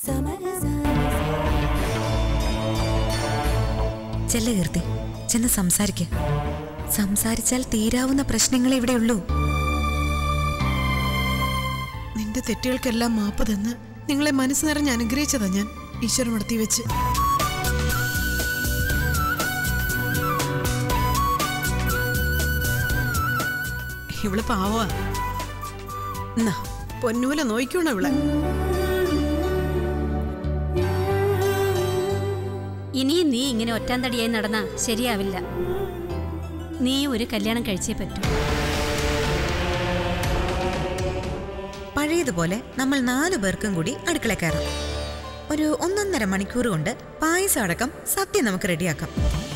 ചെല്ല കീർത്തി ചെന്ന് സംസാരിക്ക സംസാരിച്ചാൽ തീരാവുന്ന പ്രശ്നങ്ങളെ ഇവിടെയുള്ളൂ നിന്റെ തെറ്റുകൾക്കെല്ലാം മാപ്പ് തന്ന് നിങ്ങളെ മനസ്സ് നിറഞ്ഞ് അനുഗ്രഹിച്ചതാ ഞാൻ ഈശ്വരൻ നടത്തി വെച്ച് ഇവള് പാവാ എന്നാ പൊന്നൂല നോയിക്കോണ ഇവളെ ഇനിയും നീ ഇങ്ങനെ ഒറ്റാന്തടിയായി നടന്നാ ശരിയാവില്ല നീ ഒരു കല്യാണം കഴിച്ചേ പറ്റൂ പഴയതുപോലെ നമ്മൾ നാലു പേർക്കും കൂടി അടുക്കള കയറാം ഒരു ഒന്നൊന്നര മണിക്കൂർ കൊണ്ട് പായസം അടക്കം സദ്യ നമുക്ക് റെഡിയാക്കാം